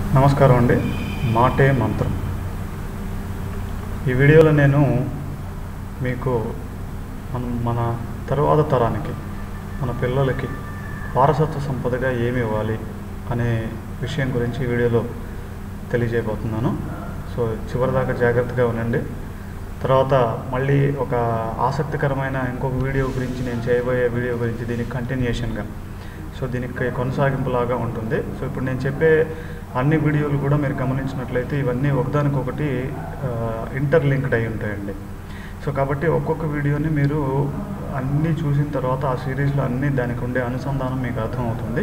నమస్కారం అండి మాటే మంత్రం ఈ వీడియోలో నేను మీకు మన మన తరువాత తరానికి మన పిల్లలకి వారసత్వ సంపదగా ఏమి ఇవ్వాలి అనే విషయం గురించి ఈ వీడియోలో తెలియజేయబోతున్నాను సో చివరిదాకా జాగ్రత్తగా ఉండండి తర్వాత మళ్ళీ ఒక ఆసక్తికరమైన ఇంకొక వీడియో గురించి నేను చేయబోయే వీడియో గురించి దీనికి కంటిన్యూషన్గా సో దీనికి కొనసాగింపులాగా ఉంటుంది సో ఇప్పుడు నేను చెప్పే అన్ని వీడియోలు కూడా మీరు గమనించినట్లయితే ఇవన్నీ ఒకదానికొకటి ఇంటర్లింక్డ్ అయి ఉంటాయండి సో కాబట్టి ఒక్కొక్క వీడియోని మీరు అన్నీ చూసిన తర్వాత ఆ సిరీస్లో అన్నీ దానికి ఉండే అనుసంధానం మీకు అర్థమవుతుంది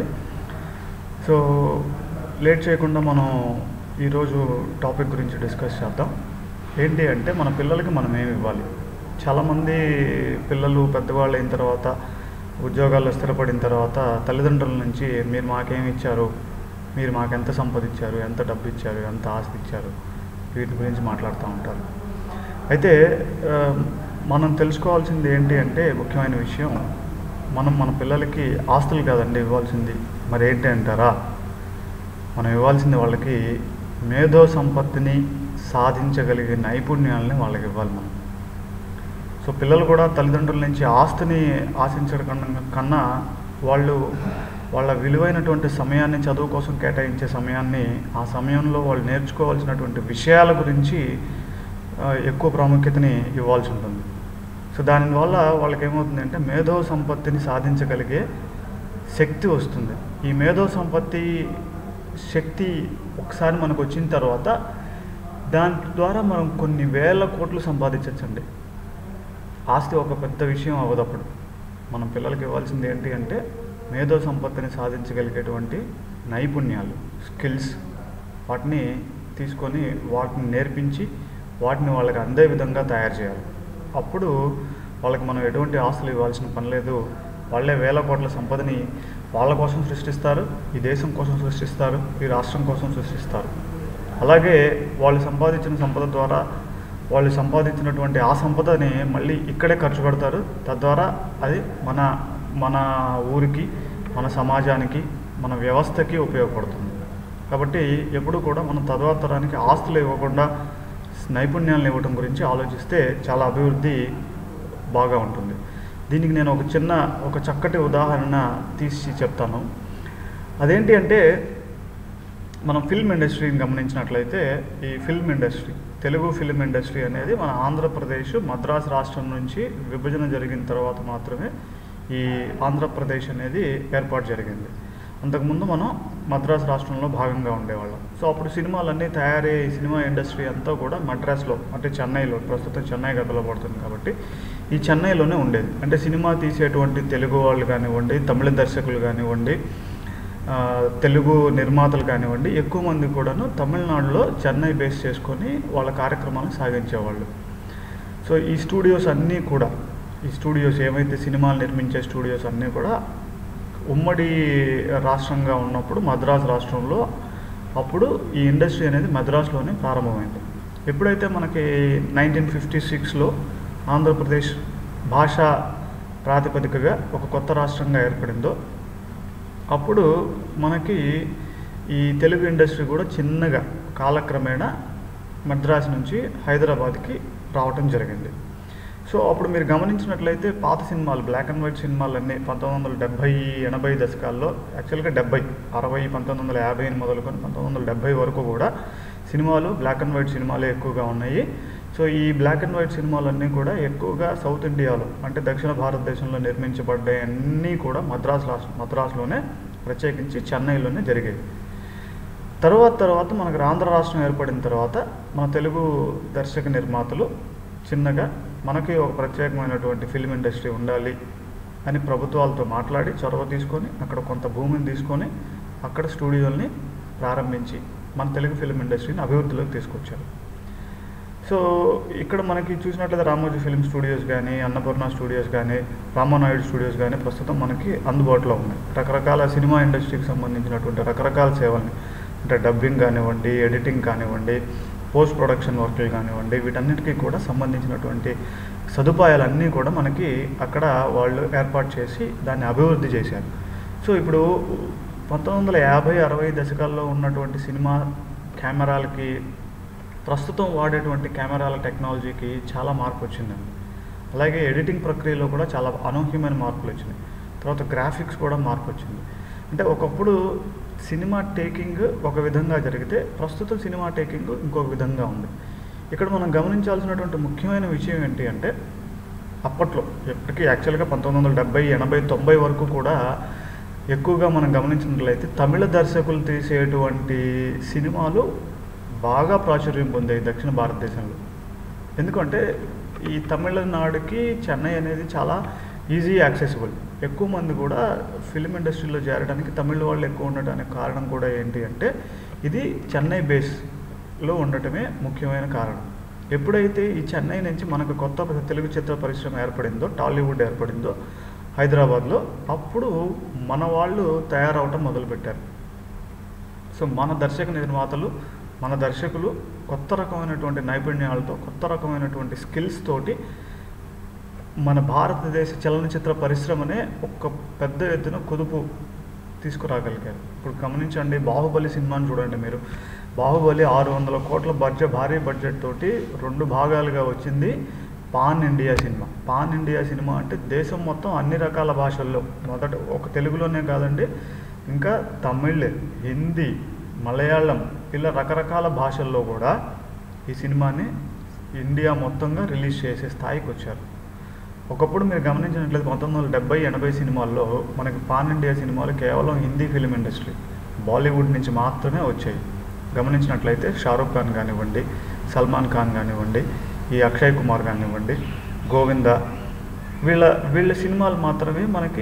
సో లేట్ చేయకుండా మనం ఈరోజు టాపిక్ గురించి డిస్కస్ చేద్దాం ఏంటి అంటే మన పిల్లలకి మనం ఏమి ఇవ్వాలి చాలామంది పిల్లలు పెద్దవాళ్ళు అయిన తర్వాత ఉద్యోగాల్లో స్థిరపడిన తర్వాత తల్లిదండ్రుల నుంచి మీరు మాకేమి ఇచ్చారు మీరు మాకు ఎంత సంపద ఇచ్చారు ఎంత డబ్బు ఇచ్చారు ఎంత ఆస్తి ఇచ్చారు వీటి గురించి మాట్లాడుతూ ఉంటారు అయితే ఆ, మనం తెలుసుకోవాల్సింది ఏంటి అంటే ముఖ్యమైన విషయం మనం మన పిల్లలకి ఆస్తులు కాదండి ఇవ్వాల్సింది మరి ఏంటి అంటారా మనం ఇవ్వాల్సింది వాళ్ళకి మేధో సంపత్తిని సాధించగలిగే నైపుణ్యాలని వాళ్ళకి ఇవ్వాలి మనం సో పిల్లలు కూడా తల్లిదండ్రుల నుంచి ఆస్తిని ఆశించడం కన్నా కన్నా వాళ్ళు వాళ్ళ విలువైనటువంటి సమయాన్ని చదువు కోసం కేటాయించే సమయాన్ని ఆ సమయంలో వాళ్ళు నేర్చుకోవాల్సినటువంటి విషయాల గురించి ఆ, ఎక్కువ ప్రాముఖ్యతని ఇవ్వాల్సి ఉంటుంది సో దానివల్ల వాళ్ళకి ఏమవుతుందంటే మేధో సంపత్తిని సాధించగలిగే శక్తి వస్తుంది ఈ మేధో సంపత్తి శక్తి ఒకసారి మనకు వచ్చిన తర్వాత దాని ద్వారా మనం కొన్ని వేల కోట్లు సంపాదించవచ్చండి ఆస్తి ఒక పెద్ద విషయం అవ్వదు అప్పుడు మనం పిల్లలకి ఇవ్వాల్సింది ఏంటి అంటే మేధో సంపత్తిని సాధించగలిగేటువంటి నైపుణ్యాలు స్కిల్స్ వాటిని తీసుకొని వాటిని నేర్పించి వాటిని వాళ్ళకి అందే విధంగా తయారు చేయాలి అప్పుడు వాళ్ళకి మనం ఎటువంటి ఆస్తులు ఇవ్వాల్సిన పని లేదు వాళ్ళే వేల కోట్ల సంపదని వాళ్ళ కోసం సృష్టిస్తారు ఈ దేశం కోసం సృష్టిస్తారు ఈ రాష్ట్రం కోసం సృష్టిస్తారు అలాగే వాళ్ళు సంపాదించిన సంపద ద్వారా వాళ్ళు సంపాదించినటువంటి ఆ సంపదని మళ్ళీ ఇక్కడే ఖర్చు పెడతారు తద్వారా అది మన మన ఊరికి మన సమాజానికి మన వ్యవస్థకి ఉపయోగపడుతుంది కాబట్టి ఎప్పుడు కూడా మనం తరువాత తరానికి ఆస్తులు ఇవ్వకుండా నైపుణ్యాలను ఇవ్వడం గురించి ఆలోచిస్తే చాలా అభివృద్ధి బాగా ఉంటుంది దీనికి నేను ఒక చిన్న ఒక చక్కటి ఉదాహరణ తీసి చెప్తాను అదేంటి అంటే మనం ఫిల్మ్ ఇండస్ట్రీని గమనించినట్లయితే ఈ film industry Telugu film industry అనేది మన ఆంధ్రప్రదేశ్ మద్రాస్ రాష్ట్రం నుంచి విభజన జరిగిన తర్వాత మాత్రమే ఈ ఆంధ్రప్రదేశ్ అనేది ఏర్పాటు జరిగింది అంతకుముందు మనం మద్రాస్ రాష్ట్రంలో భాగంగా ఉండేవాళ్ళం సో అప్పుడు సినిమాలన్నీ తయారయ్యే ఈ సినిమా ఇండస్ట్రీ అంతా కూడా మద్రాస్లో అంటే చెన్నైలో ప్రస్తుతం చెన్నై గదిలో పడుతుంది కాబట్టి ఈ చెన్నైలోనే ఉండేది అంటే సినిమా తీసేటువంటి తెలుగు వాళ్ళు కానివ్వండి తమిళ దర్శకులు కానివ్వండి ఆ, తెలుగు నిర్మాతలు కానివ్వండి ఎక్కువ మంది కూడాను తమిళనాడులో చెన్నై బేస్ చేసుకొని వాళ్ళ కార్యక్రమాలను సాగించేవాళ్ళు సో ఈ స్టూడియోస్ అన్నీ కూడా ఈ స్టూడియోస్ ఏమైతే సినిమాలు నిర్మించే స్టూడియోస్ అన్నీ కూడా ఉమ్మడి రాష్ట్రంగా ఉన్నప్పుడు మద్రాసు రాష్ట్రంలో అప్పుడు ఈ ఇండస్ట్రీ అనేది మద్రాసులోనే ప్రారంభమైంది ఎప్పుడైతే మనకి నైన్టీన్ ఫిఫ్టీ సిక్స్లో ఆంధ్రప్రదేశ్ భాషా ప్రాతిపదికగా ఒక కొత్త రాష్ట్రంగా ఏర్పడిందో అప్పుడు మనకి ఈ తెలుగు ఇండస్ట్రీ కూడా చిన్నగా కాలక్రమేణా మద్రాసు నుంచి హైదరాబాద్కి రావటం జరిగింది సో అప్పుడు మీరు గమనించినట్లయితే పాత సినిమాలు బ్లాక్ అండ్ వైట్ సినిమాలన్నీ పంతొమ్మిది వందల డెబ్భై ఎనభై దశకాల్లో యాక్చువల్గా డెబ్బై అరవై పంతొమ్మిది వందల యాభై మొదలుకొని పంతొమ్మిది వందల డెబ్బై వరకు కూడా సినిమాలు బ్లాక్ అండ్ వైట్ సినిమాలే ఎక్కువగా ఉన్నాయి సో ఈ బ్లాక్ అండ్ వైట్ సినిమాలన్నీ కూడా ఎక్కువగా సౌత్ ఇండియాలో అంటే దక్షిణ భారతదేశంలో నిర్మించబడ్డాయి అన్నీ కూడా మద్రాసు రాష్ట్ర మద్రాసులోనే ప్రత్యేకించి చెన్నైలోనే జరిగేవి తర్వాత తర్వాత మనకు ఆంధ్ర రాష్ట్రం ఏర్పడిన తర్వాత మన తెలుగు దర్శక నిర్మాతలు చిన్నగా మనకి ఒక ప్రత్యేకమైనటువంటి ఫిల్మ్ ఇండస్ట్రీ ఉండాలి అని ప్రభుత్వాలతో మాట్లాడి చొరవ తీసుకొని అక్కడ కొంత భూమిని తీసుకొని అక్కడ స్టూడియోల్ని ప్రారంభించి మన తెలుగు ఫిల్మ్ ఇండస్ట్రీని అభివృద్ధిలోకి తీసుకొచ్చారు సో ఇక్కడ మనకి చూసినట్లయితే రామోజీ ఫిల్మ్ స్టూడియోస్ కానీ అన్నపూర్ణ స్టూడియోస్ కానీ రామానాయుడు స్టూడియోస్ కానీ ప్రస్తుతం మనకి అందుబాటులో ఉన్నాయి రకరకాల సినిమా ఇండస్ట్రీకి సంబంధించినటువంటి రకరకాల సేవల్ని అంటే డబ్బింగ్ కానివ్వండి ఎడిటింగ్ కానివ్వండి పోస్ట్ ప్రొడక్షన్ వర్క్లు కానివ్వండి వీటన్నిటికీ కూడా సంబంధించినటువంటి సదుపాయాలన్నీ కూడా మనకి అక్కడ వాళ్ళు ఏర్పాటు చేసి దాన్ని అభివృద్ధి చేశారు సో ఇప్పుడు పంతొమ్మిది వందల యాభై అరవై దశకాల్లో ఉన్నటువంటి సినిమా కెమెరాలకి ప్రస్తుతం వాడేటువంటి కెమెరాల టెక్నాలజీకి చాలా మార్పు వచ్చిందండి అలాగే ఎడిటింగ్ ప్రక్రియలో కూడా చాలా అనూహ్యమైన మార్పులు వచ్చినాయి తర్వాత గ్రాఫిక్స్ కూడా మార్పు వచ్చింది అంటే ఒకప్పుడు సినిమా టేకింగ్ ఒక విధంగా జరిగితే ప్రస్తుతం సినిమా టేకింగ్ ఇంకొక విధంగా ఉంది ఇక్కడ మనం గమనించాల్సినటువంటి ముఖ్యమైన విషయం ఏంటి అంటే అప్పట్లో ఎప్పటికీ యాక్చువల్గా పంతొమ్మిది వందల డెబ్బై ఎనభై తొంభై వరకు కూడా ఎక్కువగా మనం గమనించినట్లయితే తమిళ దర్శకులు తీసేటువంటి సినిమాలు బాగా ప్రాచుర్యం పొందాయి దక్షిణ భారతదేశంలో ఎందుకంటే ఈ తమిళనాడుకి చెన్నై అనేది చాలా ఈజీ యాక్సెసిబుల్ ఎక్కువ మంది కూడా ఫిలిం ఇండస్ట్రీలో చేరడానికి తమిళ వాళ్ళు ఎక్కువ ఉండడానికి కారణం కూడా ఏంటి అంటే ఇది చెన్నై బేస్లో ఉండటమే ముఖ్యమైన కారణం ఎప్పుడైతే ఈ చెన్నై నుంచి మనకు కొత్త తెలుగు చిత్ర పరిశ్రమ ఏర్పడిందో టాలీవుడ్ ఏర్పడిందో హైదరాబాద్లో అప్పుడు మన వాళ్ళు తయారవటం మొదలుపెట్టారు సో మన దర్శక నిర్మాతలు మన దర్శకులు కొత్త రకమైనటువంటి నైపుణ్యాలతో కొత్త రకమైనటువంటి స్కిల్స్ తోటి మన భారతదేశ చలనచిత్ర పరిశ్రమనే ఒక పెద్ద ఎత్తున కుదుపు తీసుకురాగలిగారు ఇప్పుడు గమనించండి బాహుబలి సినిమాని చూడండి మీరు బాహుబలి ఆరు వందల కోట్ల బడ్జెట్ భారీ బడ్జెట్ తోటి రెండు భాగాలుగా వచ్చింది pan India cinema pan India cinema అంటే దేశం మొత్తం అన్ని రకాల భాషల్లో మొదట ఒక తెలుగులోనే కాదండి ఇంకా తమిళ్ హిందీ మలయాళం ఇలా రకరకాల భాషల్లో కూడా ఈ సినిమాని ఇండియా మొత్తంగా రిలీజ్ చేసే స్థాయికి వచ్చారు ఒకప్పుడు మీరు గమనించినట్లయితే పంతొమ్మిది వందల డెబ్బై ఎనభై సినిమాల్లో మనకి పాన్ ఇండియా సినిమాలు కేవలం హిందీ ఫిలిం ఇండస్ట్రీ బాలీవుడ్ నుంచి మాత్రమే వచ్చాయి గమనించినట్లయితే షారూఖ్ ఖాన్ కానివ్వండి సల్మాన్ ఖాన్ కానివ్వండి ఈ అక్షయ్ కుమార్ కానివ్వండి గోవింద వీళ్ళ వీళ్ళ సినిమాలు మాత్రమే మనకి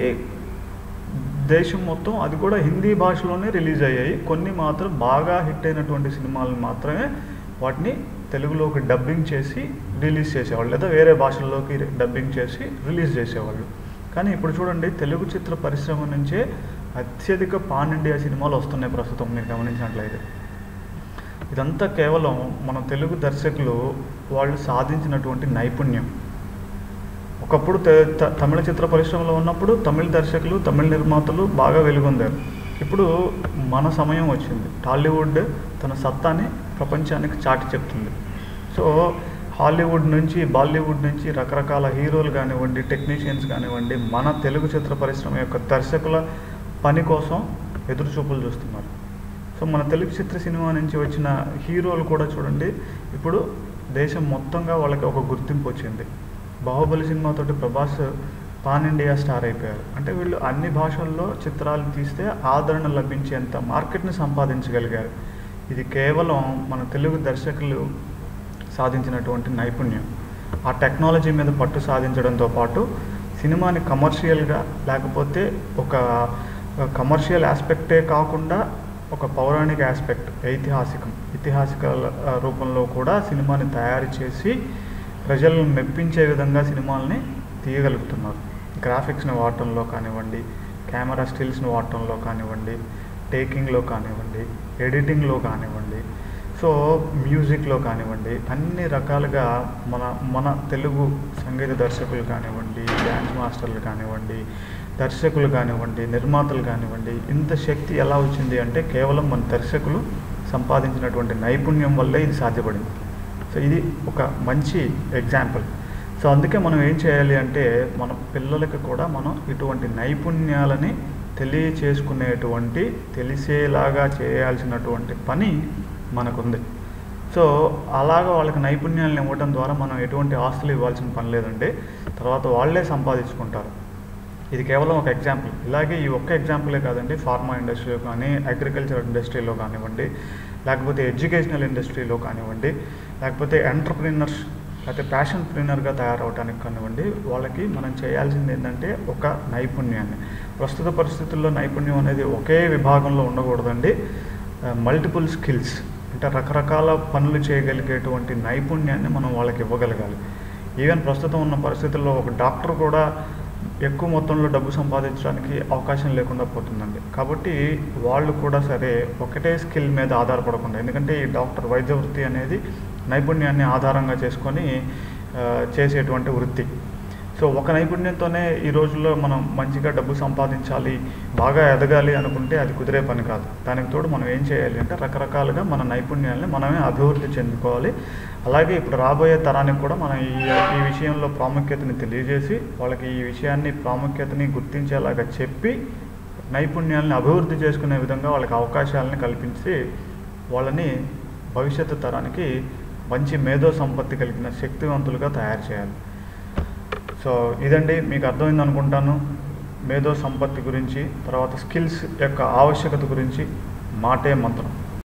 దేశం మొత్తం అది కూడా హిందీ భాషలోనే రిలీజ్ అయ్యాయి కొన్ని మాత్రం బాగా హిట్ అయినటువంటి సినిమాలు మాత్రమే వాటిని తెలుగులోకి డబ్బింగ్ చేసి రిలీజ్ చేసేవాళ్ళు లేదా వేరే భాషల్లోకి డబ్బింగ్ చేసి రిలీజ్ చేసేవాళ్ళు కానీ ఇప్పుడు చూడండి తెలుగు చిత్ర పరిశ్రమ నుంచే అత్యధిక పాన్ ఇండియా సినిమాలు వస్తున్నాయి ప్రస్తుతం మీరు గమనించినట్లయితే ఇదంతా కేవలం మన తెలుగు దర్శకులు వాళ్ళు సాధించినటువంటి నైపుణ్యం ఒకప్పుడు తె- త- తమిళ చిత్ర పరిశ్రమలో ఉన్నప్పుడు తమిళ దర్శకులు తమిళ నిర్మాతలు బాగా వెలుగొందారు ఇప్పుడు మన సమయం వచ్చింది టాలీవుడ్ తన సత్తాని ప్రపంచానికి చాటి చెప్తుంది సో హాలీవుడ్ నుంచి బాలీవుడ్ నుంచి రకరకాల హీరోలు కానివ్వండి టెక్నీషియన్స్ కానివ్వండి మన తెలుగు చిత్ర పరిశ్రమ యొక్క దర్శకుల పని కోసం ఎదురు చూపులు చూస్తున్నారు సో మన తెలుగు చిత్ర సినిమా నుంచి వచ్చిన హీరోలు కూడా చూడండి ఇప్పుడు దేశం మొత్తంగా వాళ్ళకి ఒక గుర్తింపు వచ్చింది బాహుబలి సినిమాతోటి ప్రభాస్ పాన్ ఇండియా స్టార్ అయిపోయారు అంటే వీళ్ళు అన్ని భాషల్లో చిత్రాలు తీస్తే ఆదరణ లభించేంత మార్కెట్ని సంపాదించగలిగారు ఇది కేవలం మన తెలుగు దర్శకులు సాధించినటువంటి నైపుణ్యం ఆ టెక్నాలజీ మీద పట్టు సాధించడంతో పాటు సినిమాని కమర్షియల్గా లేకపోతే ఒక కమర్షియల్ ఆస్పెక్టే కాకుండా ఒక పౌరాణిక ఆస్పెక్ట్ ఐతిహాసికం ఐతిహాసిక ఆ, రూపంలో కూడా సినిమాని తయారు చేసి ప్రజలను మెప్పించే విధంగా సినిమాల్ని తీయగలుగుతున్నారు గ్రాఫిక్స్ని వాడటంలో కానివ్వండి కెమెరా స్టిల్స్ని వాడటంలో కానివ్వండి టేకింగ్లో కానివ్వండి ఎడిటింగ్లో కానివ్వండి సో మ్యూజిక్లో కానివ్వండి అన్ని రకాలుగా మన మన తెలుగు సంగీత దర్శకులు కానివ్వండి డ్యాన్స్ మాస్టర్లు కానివ్వండి దర్శకులు కానివ్వండి నిర్మాతలు కానివ్వండి ఇంత శక్తి ఎలా వచ్చింది అంటే కేవలం మన దర్శకులు సంపాదించినటువంటి నైపుణ్యం వల్లే ఇది సాధ్యపడింది సో ఇది ఒక మంచి ఎగ్జాంపుల్ సో అందుకే మనం ఏం చేయాలి అంటే మన పిల్లలకి కూడా మనం ఇటువంటి నైపుణ్యాలని తెలియచేసుకునేటువంటి తెలిసేలాగా చేయాల్సినటువంటి పని మనకుంది సో అలాగ వాళ్ళకి నైపుణ్యాలను ఇవ్వడం ద్వారా మనం ఎటువంటి ఆస్తులు ఇవ్వాల్సిన పని లేదండి తర్వాత వాళ్ళే సంపాదించుకుంటారు ఇది కేవలం ఒక ఎగ్జాంపుల్ ఇలాగే ఈ ఒక్క ఎగ్జాంపులే కాదండి ఫార్మా ఇండస్ట్రీలో కానీ అగ్రికల్చర్ ఇండస్ట్రీలో కానివ్వండి లేకపోతే ఎడ్యుకేషనల్ ఇండస్ట్రీలో కానివ్వండి లేకపోతే ఎంటర్ప్రినర్స్ లేకపోతే ప్యాషన్ ప్రినర్గా తయారవడానికి కానివ్వండి వాళ్ళకి మనం చేయాల్సింది ఏంటంటే ఒక నైపుణ్యాన్ని ప్రస్తుత పరిస్థితుల్లో నైపుణ్యం అనేది ఒకే విభాగంలో ఉండకూడదండి మల్టిపుల్ స్కిల్స్ అంటే రకరకాల పనులు చేయగలిగేటువంటి నైపుణ్యాన్ని మనం వాళ్ళకి ఇవ్వగలగాలి ఈవెన్ ప్రస్తుతం ఉన్న పరిస్థితుల్లో ఒక డాక్టర్ కూడా ఎక్కువ మొత్తంలో డబ్బు సంపాదించడానికి అవకాశం లేకుండా పోతుందండి కాబట్టి వాళ్ళు కూడా సరే ఒకటే స్కిల్ మీద ఆధారపడకుండా ఎందుకంటే ఈ డాక్టర్ వైద్య వృత్తి అనేది నైపుణ్యాన్ని ఆధారంగా చేసుకొని ఆ, చేసేటువంటి వృత్తి సో ఒక నైపుణ్యంతోనే ఈ రోజుల్లో మనం మంచిగా డబ్బు సంపాదించాలి బాగా ఎదగాలి అనుకుంటే అది కుదిరే పని కాదు దానికి తోడు మనం ఏం చేయాలి అంటే రకరకాలుగా మన నైపుణ్యాలని మనమే అభివృద్ధి చెందుకోవాలి అలాగే ఇప్పుడు రాబోయే తరానికి కూడా మనం ఈ ఈ విషయంలో ప్రాముఖ్యతని తెలియజేసి వాళ్ళకి ఈ విషయాన్ని ప్రాముఖ్యతని గుర్తించేలాగా చెప్పి నైపుణ్యాలని అభివృద్ధి చేసుకునే విధంగా వాళ్ళకి అవకాశాలను కల్పించి వాళ్ళని భవిష్యత్తు తరానికి మంచి మేధో సంపత్తి కలిగిన శక్తివంతులుగా తయారు చేయాలి సో ఇదండి మీకు అర్థమైంది అనుకుంటాను మేధో సంపత్తి గురించి తర్వాత స్కిల్స్ యొక్క ఆవశ్యకత గురించి మాటే మంత్రం